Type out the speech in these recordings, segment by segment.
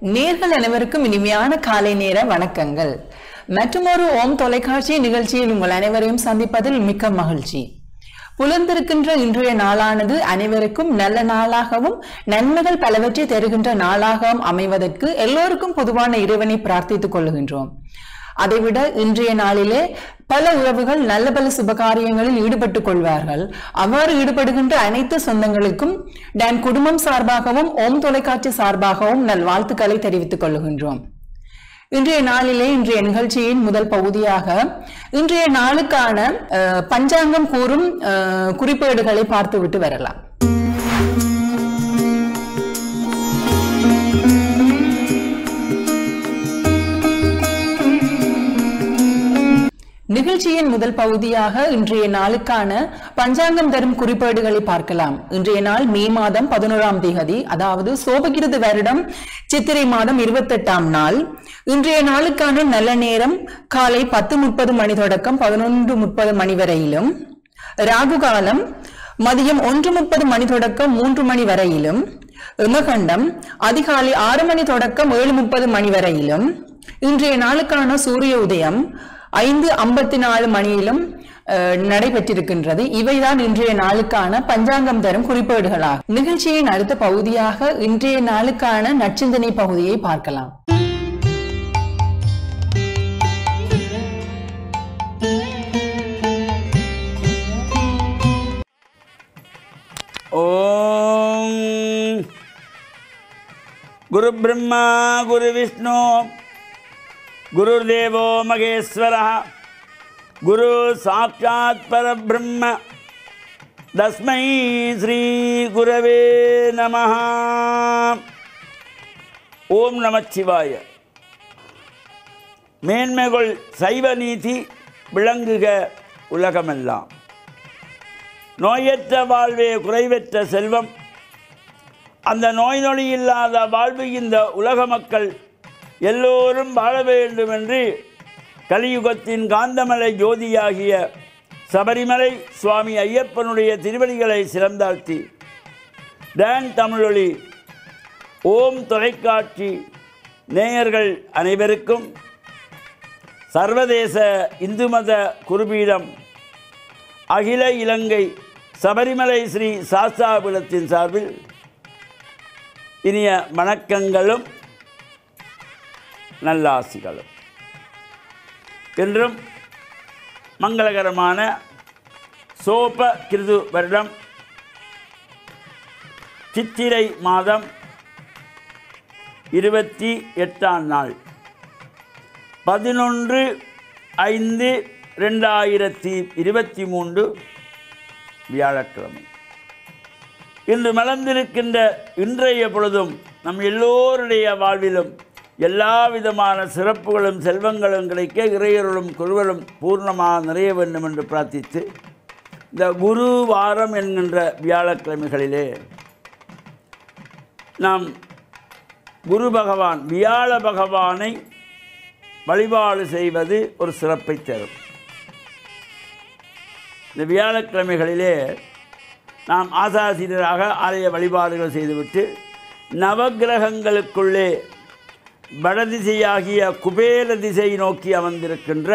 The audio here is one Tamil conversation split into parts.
நேர்கள் அனைவருக்கும் இனிமையான காலை நேர வணக்கங்கள் மற்றுமொரு ஓம் தொலைக்காட்சி நிகழ்ச்சியில் உங்கள் அனைவரையும் சந்திப்பதில் மிக்க மகிழ்ச்சி புலர்ந்திருக்கின்ற இன்றைய நாளானது அனைவருக்கும் நல்ல நாளாகவும் நன்மைகள் பலவற்றை தருகின்ற நாளாகவும் அமைவதற்கு எல்லோருக்கும் பொதுவான இறைவனை பிரார்த்தித்துக் கொள்கின்றோம் அதைவிட இன்றைய நாளிலே பல உறவுகள் நல்ல பல சுபகாரியங்களில் ஈடுபட்டுக் கொள்வார்கள் அவ்வாறு ஈடுபடுகின்ற அனைத்து சொந்தங்களுக்கும் டான் குடும்பம் சார்பாகவும் ஓம் தொலைக்காட்சி சார்பாகவும் நல்வாழ்த்துக்களை தெரிவித்துக் கொள்கின்றோம் இன்றைய நாளிலே இன்றைய நிகழ்ச்சியின் முதல் பகுதியாக இன்றைய நாளுக்கான அஹ், பஞ்சாங்கம் கூறும் அஹ், குறிப்பேடுகளை பார்த்துவிட்டு வரலாம் நிகழ்ச்சியின் முதல் பகுதியாக இன்றைய நாளுக்கான பஞ்சாங்கம் தரும் குறிப்பேடுகளை பார்க்கலாம் இன்றைய நாள் மே மாதம் பதினோராம் தேதி அதாவது சோபகிருது வருடம் சித்திரை மாதம் இருபத்தெட்டாம் நாள் இன்றைய நாளுக்கான நல்ல நேரம் காலை பத்து முப்பது மணி தொடக்கம் பதினொன்று முப்பது மணி வரையிலும் ராகு காலம் மதியம் ஒன்று முப்பது மணி தொடக்கம் மூன்று மணி வரையிலும் இமகண்டம் அதிகாலை ஆறு மணி தொடக்கம் ஏழு முப்பது மணி வரையிலும் இன்றைய நாளுக்கான சூரிய உதயம் ஐந்து ஐம்பத்தி நாலு மணியிலும் அஹ், நடைபெற்றிருக்கின்றது இவைதான் இன்றைய நாளுக்கான பஞ்சாங்கம் தரும் குறிப்பேடுகளாகும் நிகழ்ச்சியின் அடுத்த பகுதியாக இன்றைய நாளுக்கான நச்சிந்தனை பகுதியை பார்க்கலாம் ஓம் குரு பிரம்மா குரு விஷ்ணு குருர்தேவோ மகேஸ்வர குரு சாட்சாத் பரபிரம்ம தஸ்மை ஸ்ரீ குரவே நம ஓம் நமச்சிவாய மேன்மைகள் சைவ நீதி விளங்குக உலகமெல்லாம் நோயற்ற வாழ்வே குறைவற்ற செல்வம் அந்த நோய் நொடி இல்லாத வாழ்வு இந்த உலக மக்கள் எல்லோரும் வாழ வேண்டும் என்று கலியுகத்தின் காந்தமலை ஜோதியாகிய சபரிமலை சுவாமி ஐயப்பனுடைய திருவடிகளை சிறந்தாழ்த்தி டான் தமிழொலி ஓம் தொலைக்காட்சி நேயர்கள் அனைவருக்கும் சர்வதேச இந்து மத குருபீடம் அகில இலங்கை சபரிமலை ஸ்ரீ சாஸ்தாபுரத்தின் சார்பில் இனிய வணக்கங்களும் நல்லாசிகளும் என்றும் மங்களகரமான சோப கிருது வருடம் சித்திரை மாதம் இருபத்தி எட்டாம் நாள் பதினொன்று ஐந்து ரெண்டாயிரத்தி இருபத்தி மூன்று வியாழக்கிழமை இன்று மலர்ந்திருக்கின்ற இன்றைய பொழுதும் நம் எல்லோருடைய வாழ்விலும் எல்லா விதமான சிறப்புகளும் செல்வங்களும் கிடைக்க இறையருளும் குருவலும் பூர்ணமாக நிறைய வேண்டும் என்று பிரார்த்தித்து இந்த குரு வாரம் என்கின்ற வியாழக்கிழமைகளிலே நாம் குரு பகவான் வியாழ பகவானை வழிபாடு செய்வது ஒரு சிறப்பை தரும் இந்த வியாழக்கிழமைகளிலே நாம் ஆசாசீனராக ஆலய வழிபாடுகள் செய்துவிட்டு நவக்கிரகங்களுக்குள்ளே வடதிசையாகிய குபேர திசை நோக்கி அமர்ந்திருக்கின்ற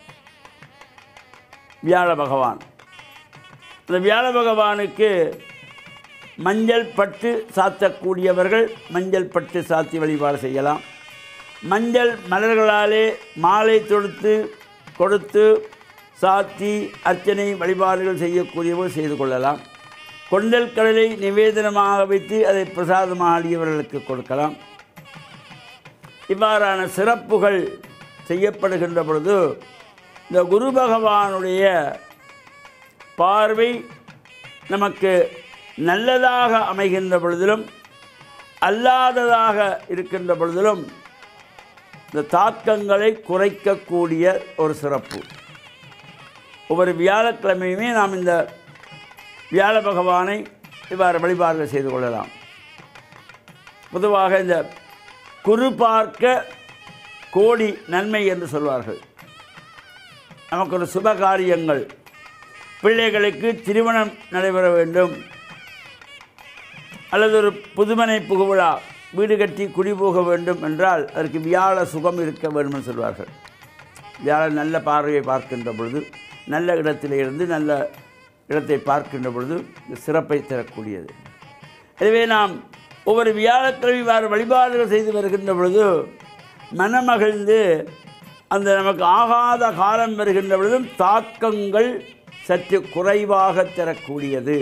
வியாழ பகவான் இந்த வியாழ பகவானுக்கு மஞ்சள் பட்டு சாத்தக்கூடியவர்கள் மஞ்சள் பட்டு சாத்தி வழிபாடு செய்யலாம் மஞ்சள் மலர்களாலே மாலை தொடுத்து கொடுத்து சாத்தி அர்ச்சனை வழிபாடுகள் செய்யக்கூடியவர் செய்து கொள்ளலாம் கொண்டல் கடலை நிவேதனமாக வைத்து அதை பிரசாதமாக அடியவர்களுக்கு கொடுக்கலாம் இவ்வாறான சிறப்புகள் செய்யப்படுகின்ற பொழுது இந்த குரு பகவானுடைய பார்வை நமக்கு நல்லதாக அமைகின்ற பொழுதிலும் அல்லாததாக இருக்கின்ற பொழுதிலும் இந்த தாக்கங்களை குறைக்கக்கூடிய ஒரு சிறப்பு ஒவ்வொரு வியாழக்கிழமையுமே நாம் இந்த வியாழ பகவானை இவ்வாறு வழிபாடுகள் செய்து கொள்ளலாம் பொதுவாக இந்த குரு பார்க்க கோடி நன்மை என்று சொல்வார்கள் நமக்கு ஒரு சுப காரியங்கள் பிள்ளைகளுக்கு திருமணம் நடைபெற வேண்டும் அல்லது ஒரு புதுமனை புகுவிழா வீடு கட்டி குடி போக வேண்டும் என்றால் அதற்கு வியாழ சுகம் இருக்க வேண்டும் என்று சொல்வார்கள் வியாழன் நல்ல பார்வையை பார்க்கின்ற பொழுது நல்ல இடத்திலே இருந்து நல்ல இடத்தை பார்க்கின்ற பொழுது இந்த சிறப்பை தரக்கூடியது எனவே நாம் ஒவ்வொரு வியாழக்கிழமை இவ்வாறு வழிபாடுகள் செய்து வருகின்ற பொழுது மனமகிழ்ந்து அந்த நமக்கு ஆகாத காலம் வருகின்ற பொழுதும் தாக்கங்கள் சற்று குறைவாக தரக்கூடியது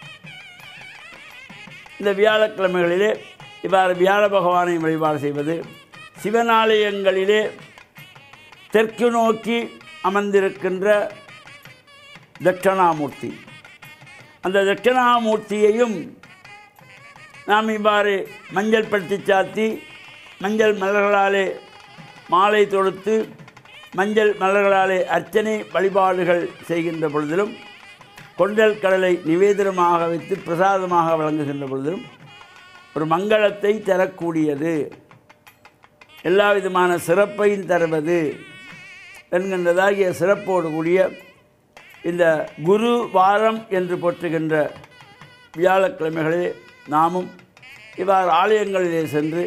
இந்த வியாழக்கிழமைகளிலே இவ்வாறு வியாழ பகவானை வழிபாடு செய்வது சிவனாலயங்களிலே தெற்கு நோக்கி அமர்ந்திருக்கின்ற தட்சணாமூர்த்தி அந்த தட்சணாமூர்த்தியையும் நாம் இவ்வாறு மஞ்சள் படுத்தி சாத்தி மஞ்சள் மலர்களாலே மாலை தொடுத்து மஞ்சள் மலர்களாலே அர்ச்சனை வழிபாடுகள் செய்கின்ற பொழுதிலும் கொண்டல் கடலை நிவேதனமாக வைத்து பிரசாதமாக வழங்குகின்ற பொழுதிலும் ஒரு மங்களத்தை தரக்கூடியது எல்லா விதமான சிறப்பையும் தருவது என்கின்றதாகிய சிறப்போடு கூடிய இந்த குரு வாரம் என்று போற்றுகின்ற வியாழக்கிழமைகளிலே நாமும் இவ்வாறு ஆலயங்களிலே சென்று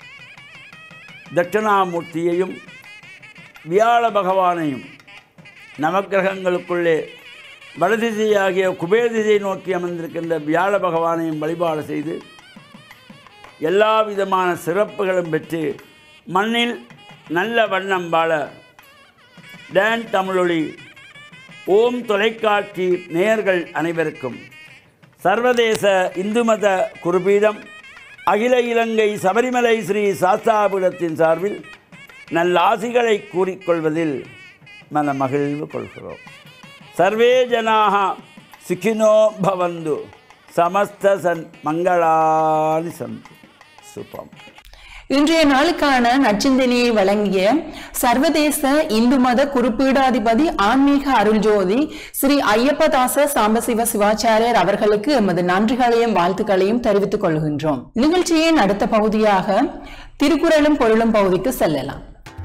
தட்சிணாமூர்த்தியையும் வியாழ பகவானையும் நவக்கிரகங்களுக்குள்ளே வடதிசையாகிய குபேதிசை நோக்கி அமர்ந்திருக்கின்ற வியாழ பகவானையும் வழிபாடு செய்து எல்லா விதமான சிறப்புகளும் பெற்று மண்ணில் நல்ல வண்ணம் வாழ டேன் தமிழொலி ஓம் தொலைக்காட்சி நேயர்கள் அனைவருக்கும் சர்வதேச இந்து மத குருபீடம் அகில இலங்கை சபரிமலை ஸ்ரீ சாஸ்தாபீடத்தின் சார்பில் நல்ல ஆசிகளை கூறிக்கொள்வதில் மன மகிழ்வு கொள்கிறோம் சர்வே ஜனாக சுகினோ பவந்து சமஸ்த சன் மங்களானி சந்து சுபம் இன்றைய நாளுக்கான நச்சிந்தனையை வழங்கிய சர்வதேச இந்து மத குறிப்பீடாதிபதி ஆன்மீக அருள் ஜோதி ஸ்ரீ ஐயப்பதாச சாம்பசிவ சிவாச்சாரியர் அவர்களுக்கு எமது நன்றிகளையும் வாழ்த்துக்களையும் தெரிவித்துக் கொள்கின்றோம் நிகழ்ச்சியின் அடுத்த பகுதியாக திருக்குறளும் பொருளும் பகுதிக்கு செல்லலாம்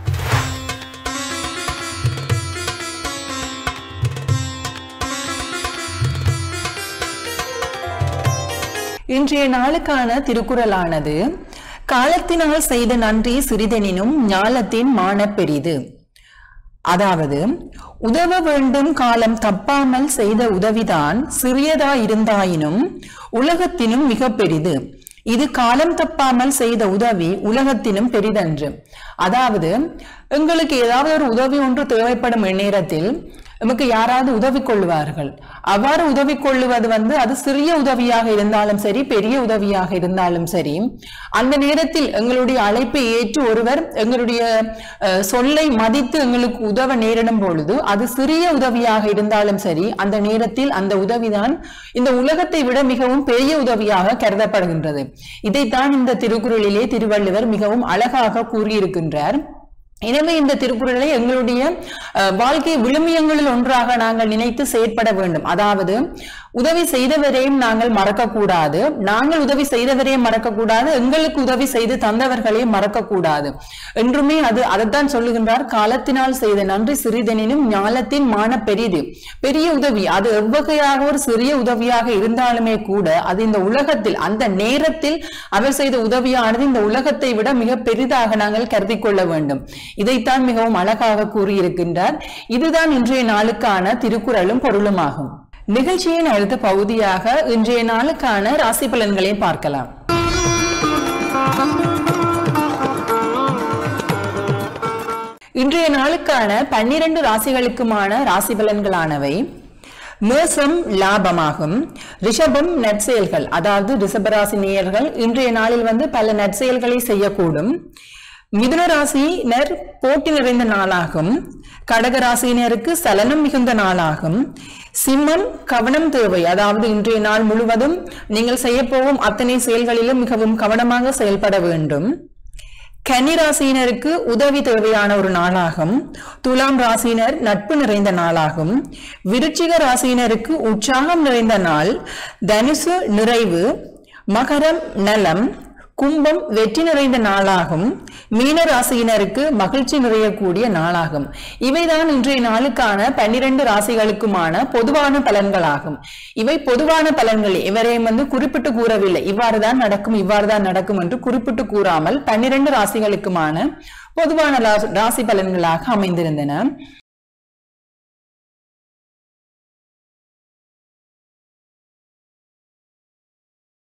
இன்றைய நாளுக்கான திருக்குறளானது காலத்தினால் செய்த நன்றி சிறிதெனினும் ஞாலத்தின் மான பெரிது அதாவது உதவ வேண்டும் காலம் தப்பாமல் செய்த உதவிதான் சிறியதா இருந்தாயினும் உலகத்தினும் மிக பெரிது இது காலம் தப்பாமல் செய்த உதவி உலகத்தினும் பெரிதன்று அதாவது எங்களுக்கு ஏதாவது ஒரு உதவி ஒன்று தேவைப்படும் நேரத்தில் நமக்கு யாராவது உதவி கொள்வார்கள் அவ்வாறு உதவி கொள்ளுவது வந்து அது சிறிய உதவியாக இருந்தாலும் சரி பெரிய உதவியாக இருந்தாலும் சரி அந்த நேரத்தில் எங்களுடைய அழைப்பை ஏற்று ஒருவர் எங்களுடைய அஹ், சொல்லை மதித்து எங்களுக்கு உதவ நேரிடும் பொழுது அது சிறிய உதவியாக இருந்தாலும் சரி அந்த நேரத்தில் அந்த உதவிதான் இந்த உலகத்தை விட மிகவும் பெரிய உதவியாக கருதப்படுகின்றது இதைத்தான் இந்த திருக்குறளிலே திருவள்ளுவர் மிகவும் அழகாக கூறியிருக்கின்றார் எனவே இந்த திருக்குறளை எங்களுடைய அஹ், வாழ்க்கை விழுமியங்களில் ஒன்றாக நாங்கள் நினைத்து செயற்பட வேண்டும் அதாவது உதவி செய்தவரையும் நாங்கள் மறக்கக்கூடாது நாங்கள் உதவி செய்தவரையும் மறக்கக்கூடாது எங்களுக்கு உதவி செய்து தந்தவர்களையும் மறக்கக்கூடாது என்றுமே அது அதைத்தான் சொல்லுகின்றார் காலத்தினால் செய்த நன்றி சிறிதெனினும் ஞாலத்தின் மான பெரிது பெரிய உதவி அது எவ்வகையாக ஒரு சிறிய உதவியாக இருந்தாலுமே கூட அது இந்த உலகத்தில் அந்த நேரத்தில் அவர் செய்த உதவியானது இந்த உலகத்தை விட மிக பெரிதாக நாங்கள் கருதி கொள்ள வேண்டும் இதைத்தான் மிகவும் அழகாக கூறியிருக்கின்றார் இதுதான் இன்றைய நாளுக்கான திருக்குறளும் பொருளுமாகும் நிகழ்ச்சியின் அடுத்த பகுதியாக இன்றைய நாளுக்கான ராசி பலன்களை பார்க்கலாம் இன்றைய நாளுக்கான பன்னிரண்டு ராசிகளுக்குமான ராசி பலன்களானவை மேசம் லாபமாகும் ரிஷபம் நற்செயல்கள் அதாவது ரிஷபராசி நேயர்கள் இன்றைய நாளில் வந்து பல நற்செயல்களை செய்யக்கூடும் மிதுன ராசியினர் போட்டி நிறைந்த நாளாகும் கடக ராசியினருக்கு சலனம் மிகுந்த நாளாகும் சிம்மம் கவனம் தேவை அதாவது இன்றைய நாள் முழுவதும் நீங்கள் செய்யப்போகும் அத்தனை செயல்களிலும் மிகவும் கவனமாக செயல்பட வேண்டும் கன்னி ராசியினருக்கு உதவி தேவையான ஒரு நாளாகும் துலாம் ராசியினர் நட்பு நிறைந்த நாளாகும் விருச்சிக ராசியினருக்கு உற்சாகம் நிறைந்த நாள் தனுசு நிறைவு மகரம் நலம் கும்பம் வெற்றி நிறைந்த நாளாகும் மீன ராசியினருக்கு மகிழ்ச்சி நிறையக்கூடிய நாளாகும் இவைதான் இன்றைய நாளுக்கான பன்னிரண்டு ராசிகளுக்குமான பொதுவான பலன்களாகும் இவை பொதுவான பலன்கள் எவரையும் வந்து குறிப்பிட்டு கூறவில்லை இவ்வாறுதான் நடக்கும் இவ்வாறுதான் நடக்கும் என்று குறிப்பிட்டு கூறாமல் பன்னிரண்டு ராசிகளுக்குமான பொதுவான ரா- ராசி பலன்களாக அமைந்திருந்தன